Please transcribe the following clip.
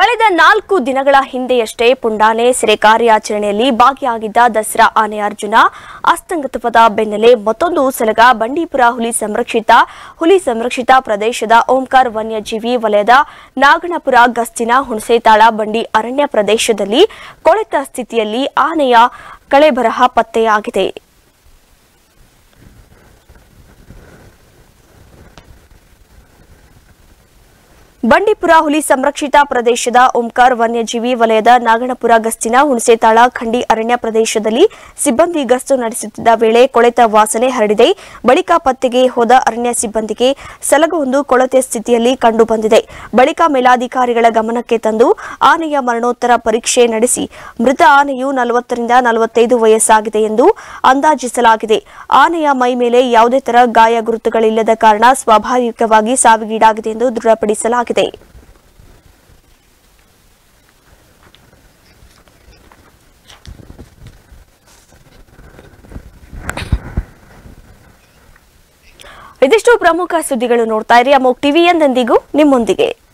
ಕಳೆದ ನಾಲ್ಕು ದಿನಗಳ ಹಿಂದೆಯಷ್ಟೇ ಪುಂಡಾನೆ ಸೆರೆ ಕಾರ್ಯಾಚರಣೆಯಲ್ಲಿ ಭಾಗಿಯಾಗಿದ್ದ ದಸರಾ ಆನೆ ಅರ್ಜುನ ಅಸ್ತಂಗತವಾದ ಬೆನ್ನಲ್ಲೇ ಮತ್ತೊಂದು ಸಲಗ ಬಂಡೀಪುರ ಹುಲಿ ಸಂರಕ್ಷಿತ ಹುಲಿ ಸಂರಕ್ಷಿತ ಪ್ರದೇಶದ ಓಂಕಾರ್ ವನ್ಯಜೀವಿ ವಲಯದ ನಾಗಣಪುರ ಗಸ್ತಿನ ಹುಣಸೇತಾಳ ಬಂಡಿ ಅರಣ್ಯ ಪ್ರದೇಶದಲ್ಲಿ ಕೊಳೆತ ಸ್ಥಿತಿಯಲ್ಲಿ ಆನೆಯ ಕಳೆಬರಹ ಪತ್ತೆಯಾಗಿದೆ ಬಂಡೀಪುರ ಹುಲಿ ಸಂರಕ್ಷಿತ ಪ್ರದೇಶದ ಓಂಕಾರ್ ವನ್ಯಜೀವಿ ವಲಯದ ನಾಗಣಪುರ ಗಸ್ತಿನ ಹುಣಸೇತಾಳ ಖಂಡಿ ಅರಣ್ಯ ಪ್ರದೇಶದಲ್ಲಿ ಸಿಬ್ಬಂದಿ ಗಸ್ತು ನಡೆಸುತ್ತಿದ್ದ ವೇಳೆ ಕೊಳೆತ ವಾಸನೆ ಹರಡಿದೆ ಬಳಿಕ ಪತ್ತೆಗೆ ಹೋದ ಅರಣ್ಯ ಸಿಬ್ಬಂದಿಗೆ ಸಲಗವೊಂದು ಕೊಳೆತ ಸ್ಥಿತಿಯಲ್ಲಿ ಕಂಡುಬಂದಿದೆ ಬಳಿಕ ಮೇಲಾಧಿಕಾರಿಗಳ ಗಮನಕ್ಕೆ ತಂದು ಆನೆಯ ಮರಣೋತ್ತರ ಪರೀಕ್ಷೆ ನಡೆಸಿ ಮೃತ ಆನೆಯು ನಲವತ್ತರಿಂದ ನಲವತ್ತೈದು ವಯಸ್ಸಾಗಿದೆ ಎಂದು ಅಂದಾಜಿಸಲಾಗಿದೆ ಆನೆಯ ಮೈ ಮೇಲೆ ಯಾವುದೇ ತರ ಗಾಯ ಗುರುತುಗಳಿಲ್ಲದ ಕಾರಣ ಸ್ವಾಭಾವಿಕವಾಗಿ ಸಾವಿಗೀಡಾಗಿದೆ ಎಂದು ದೃಢಪಡಿಸಲಾಗಿದೆ ಇದಿಷ್ಟು ಪ್ರಮುಖ ಸುದ್ದಿಗಳು ನೋಡ್ತಾ ಇರಿ ಅಮೋಕ್ ಟಿವಿ ಎಂದೆಂದಿಗೂ ನಿಮ್ಮೊಂದಿಗೆ